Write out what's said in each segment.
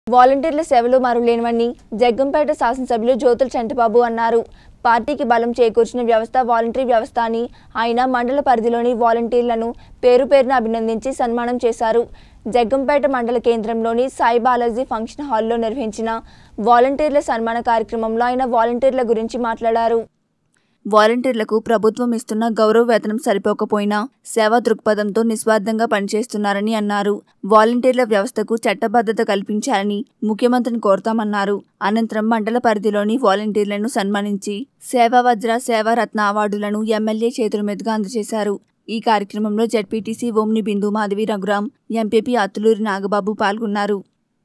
వాలంటీర్ల సేవలు మరులేనివని జగ్గంపేట శాసనసభ్యులు జ్యోతుల చంటిబాబు అన్నారు పార్టీకి బలం చేకూర్చిన వ్యవస్థ వాలంటరీ వ్యవస్థ అని ఆయన మండల పరిధిలోని వాలంటీర్లను పేరు పేరున అభినందించి సన్మానం చేశారు జగ్గంపేట మండల కేంద్రంలోని సాయి బాలాజీ ఫంక్షన్ హాల్లో నిర్వహించిన వాలంటీర్ల సన్మాన కార్యక్రమంలో ఆయన వాలంటీర్ల గురించి మాట్లాడారు వాలంటీర్లకు ప్రభుత్వం ఇస్తున్న గౌరవ వేతనం సరిపోకపోయినా సేవా దృక్పథంతో నిస్వార్థంగా పనిచేస్తున్నారని అన్నారు వాలంటీర్ల వ్యవస్థకు చట్టబద్ధత కల్పించాలని ముఖ్యమంత్రిని కోరుతామన్నారు అనంతరం మండల పరిధిలోని వాలంటీర్లను సన్మానించి సేవా వజ్ర సేవారత్న అవార్డులను ఎమ్మెల్యే చేతుల మీదుగా అందజేశారు ఈ కార్యక్రమంలో జడ్పీటీసీ ఓమ్ని బిందు మాధవి రఘురాం ఎంపీపీ అత్తులూరి నాగబాబు పాల్గొన్నారు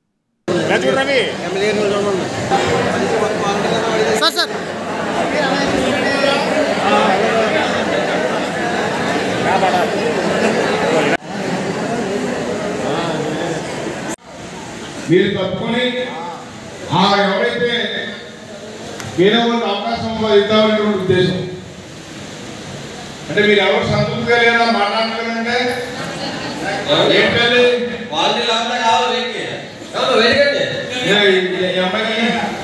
సార్ సార్ మీరు తప్పుకొని ఆ ఎవరైతే వేరే వాళ్ళకి అవకాశం ఇద్దామనే ఉద్దేశం అంటే మీరు ఎవరు సంతృప్తిగా లేదా మాట్లాడలేదంటే ఏంటది వాళ్ళు అంతా కావాలి వీటికి అవును వెరిగండి ఏ- ఈ అమ్మాయికి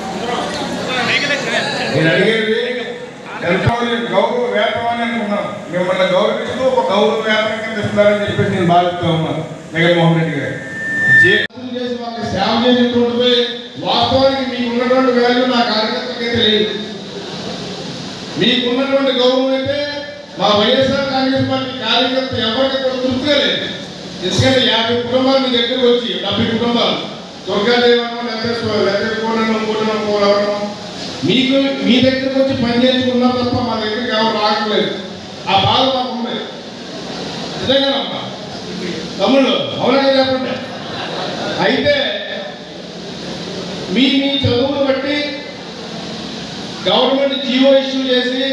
నేను అడిగేది ఎంత మంది గౌరవ వేతనం అని అనుకున్నాను మిమ్మల్ని గౌరవిస్తూ ఒక గౌరవ వేతనం కింద ఇస్తున్నారని చెప్పేసి నేను భావిస్తూ ఉన్నాను జగన్మోహన్ రెడ్డి గారు జీతం చేసి వాళ్ళకి సేవ చేసినటువంటి వాస్తవానికి మీకు ఉన్నటువంటి వాల్యూ నా కార్యకర్తలకి తెలియదు మీకున్నటువంటి గౌరవం అయితే మా వైఎస్ఆర్ కాంగ్రెస్ పార్టీ కార్యకర్త ఎవరికి కూడా తృప్తిగా లేదు ఎందుకంటే యాభై కుటుంబాలు మీ దగ్గరకు వచ్చి డెబ్బై కుటుంబాలు దుర్గాదేవనం లేకపోతే లేకపోతే కోడను కోడను కోడవడం మీకు మీ దగ్గరకు వచ్చి పని చేసుకున్నారు తప్ప మా దగ్గరికి ఎవరు రావట్లేదు ఆ బాధ మాకు ఉంది నిజంగానమ్మా తమ్ముళ్ళు అవునా చెప్పండి అయితే మీ మీ చదువును బట్టి గవర్నమెంట్ జీవో ఇష్యూ చేసి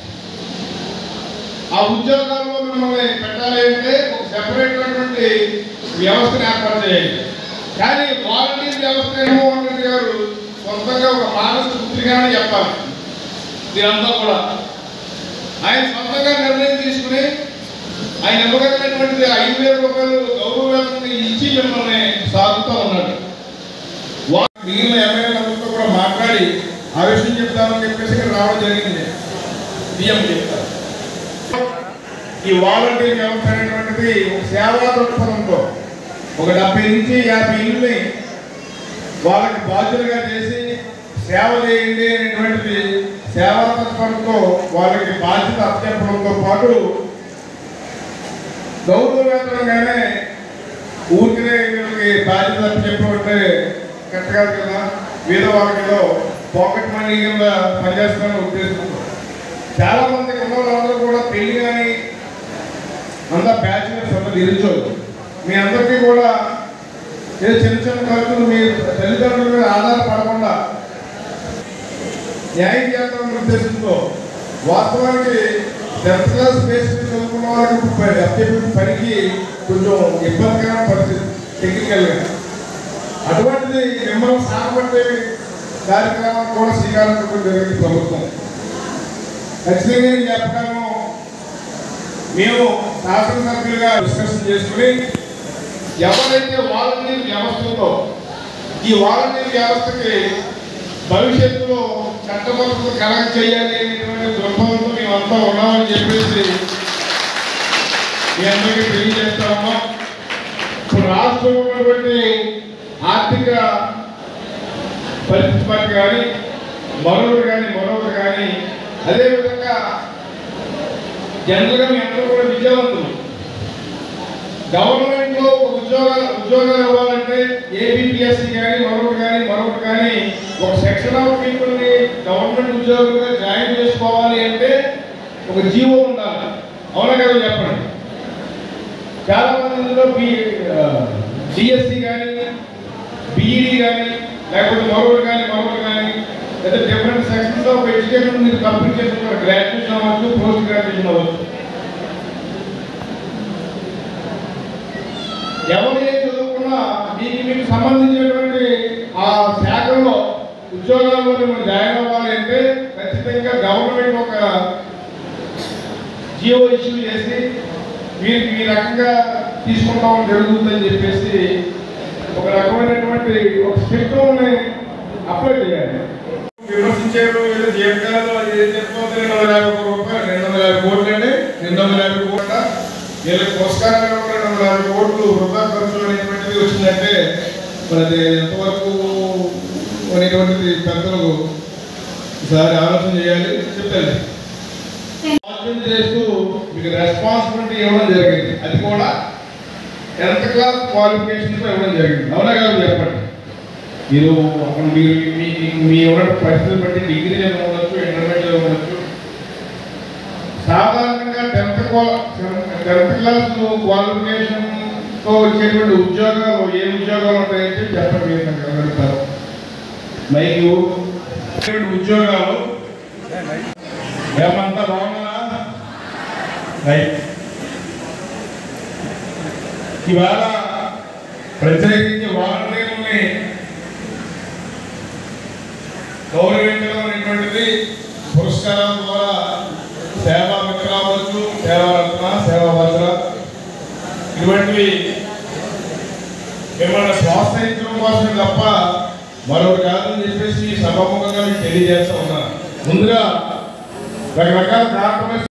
ఆ ఉద్యోగాల్లో మిమ్మల్ని పెట్టాలి అంటే ఒక సెపరేట్ అయినటువంటి వ్యవస్థను ఏర్పాటు చేయాలి కానీ వాలంటీర్ వ్యవస్థ జగన్మోహన్ రెడ్డి గారు సొంతంగా ఒక మానస పుత్రికగానే చెప్పాలి దీనంతా కూడా ఆయన సొంతంగా నిర్ణయం తీసుకుని ఆయన ఇవ్వగలిగినటువంటి ఐదు వేల రూపాయలు గౌరవ వేతనం ఇచ్చి మిమ్మల్ని సాగుతూ ఉన్నాడు వా- మిగిలిన ఎమ్మెల్యేలందరితో కూడా మాట్లాడి ఆ విషయం చెప్తామని చెప్పేసి ఇక్కడ రావడం జరిగింది బియ్యం చెప్తారు ఈ వాలంటీర్ వ్యవస్థ అనేటువంటిది ఒక సేవా దృక్పథంతో ఒక డెబ్బై నుంచి యాభై ఇల్లుని వాళ్ళకి బాధ్యులుగా చేసి సేవ చేయండి అనేటువంటిది సేవా తత్పరంతో వాళ్ళకి బాధ్యత అప్పచెప్పడంతో పాటు గౌరవ వేతనంగానే ఊరికనే వీళ్ళకి బాధ్యత అప్పచెప్పమంటే కరెక్ట్ కాదు కదా వీధ వాళ్ళకిలో పాకెట్ మనీ కింద పనిచేస్తామని ఉద్దేశంతో చాలా మంది ఉన్న వాళ్ళందరూ కూడా పెళ్లి కానీ అంతా బ్యాచులర్స్ అంతా నిరుద్యోగులు మీ అందరికీ కూడా ఏదో చిన్న చిన్న ఖర్చులు మీ తల్లిదండ్రుల మీద ఆధారపడకుండా న్యాయం చేద్దామనే ఉద్దేశంతో వాస్తవానికి టెన్త్ క్లాస్ బేస్ మీద చదువుకున్న వాళ్ళకి ప- అప్పచెప్పిన పనికి కొంచెం ఇబ్బందికరమైన పరిస్థితి టెక్నికల్గా అటువంటిది మిమ్మల్ని సాగబట్టే కార్యక్రమాన్ని కూడా శ్రీకారం చుట్టడం జరిగింది ప్రభుత్వం ఖచ్చితంగా నేను చెప్పగలను మేము శాసనసభ్యులుగా డిస్కషన్ చేసుకుని ఎవరైతే వాలంటీర్ వ్యవస్థతో ఈ వాలంటీర్ వ్యవస్థకి భవిష్యత్తులో చట్టబద్ధత కలగ చేయాలి అనేటువంటి దృక్పథంతో మేమంతా ఉన్నామని చెప్పేసి మీ అందరికీ తెలియజేస్తా ఉన్నాం ఇప్పుడు రాష్ట్రంలో ఉన్నటువంటి ఆర్థిక పరిస్థితి బట్టి కానీ మరొకటి కానీ మరొకటి కానీ అదేవిధంగా జనరల్గా మీ అందరూ కూడా విద్యావంతులు గవర్నమెంట్ లో ఒక ఉద్యోగాలు ఉద్యోగాలు ఇవ్వాలంటే ఏబిపిఎస్సి కానీ మరొకటి కానీ మరొకటి కానీ ఒక సెక్షన్ ఆఫ్ పీపుల్ ని గవర్నమెంట్ ఉద్యోగులుగా జాయిన్ చేసుకోవాలి అంటే ఒక జీవో ఉండాలి అవునా కదా చెప్పండి చాలా మంది ఇందులో బి డిఎస్సి కానీ బిఈడి కానీ లేకపోతే మరొకటి కానీ మరొకటి కానీ లేదా డిఫరెంట్ సెక్షన్స్ ఆఫ్ ఎడ్యుకేషన్ మీరు కంప్లీట్ చేసుకున్నారు గ్రాడ్యుయేషన్ అవ్వచ్చు పోస్ట్ గ్రాడ్యుయేషన్ అవ్వచ్చు ఎవరు ఏం చదువుకున్నా మీకు మీకు సంబంధించినటువంటి ఆ శాఖలో ఉద్యోగాల్లో మనం జాయిన్ అవ్వాలి అంటే ఖచ్చితంగా గవర్నమెంట్ ఒక జియో ఇష్యూ చేసి మీరు ఈ రకంగా తీసుకుంటామని జరుగుతుందని చెప్పేసి ఒక రకమైనటువంటి ఒక సిస్టమ్ని అప్లై చేయాలి విమర్శించారు ఏదో జీవితాలు అది ఏం చెప్పకపోతే రెండు వందల యాభై ఒక్క రూపాయలు రెండు వందల యాభై కోట్లు అండి రెండు వందల యాభై కోట్ల వీళ్ళకి పురస్కారం ఇవ్వకుండా రెండు వందల యాభై కోట్లు వృధా ఖర్చు అనేటువంటిది వచ్చిందంటే మరి అది ఎంతవరకు అనేటువంటిది పెద్దలు ఈసారి ఆలోచన చేయాలి చెప్తాను ఆలోచన చేస్తూ మీకు రెస్పాన్సిబిలిటీ ఇవ్వడం జరిగింది అది కూడా టెన్త్ క్లాస్ క్వాలిఫికేషన్తో ఇవ్వడం జరిగింది అవునా కాదు చెప్పండి మీరు అక్కడ మీరు మీ మీ ఉన్న పరిస్థితులు బట్టి డిగ్రీ ఉండొచ్చు ఇంటర్మీడియట్ ఉండొచ్చు సాధారణంగా టెన్త్ టెన్త్ క్లాస్ క్వాలిఫికేషన్తో వచ్చేటువంటి ఉద్యోగాలు ఏ ఉద్యోగాలు ఉంటాయని చెప్పి చెప్పండి మీరు నాకు అడుగుతారు మైకు ఇటువంటి ఉద్యోగాలు ఏమంతా బాగున్నారా రైట్ ఇవాళ ప్రత్యేకించి వాలంటీర్లని గౌరవించడం అనేటువంటిది పురస్కారాల ద్వారా సేవా మిత్ర అవ్వచ్చు సేవా రత్న సేవా భద్ర ఇటువంటివి మిమ్మల్ని ప్రోత్సహించడం కోసమే తప్ప మరొకటి కాదని చెప్పేసి సభాముఖంగా మీకు తెలియజేస్తా ఉన్నాను ముందుగా రకరకాల కార్యక్రమాలు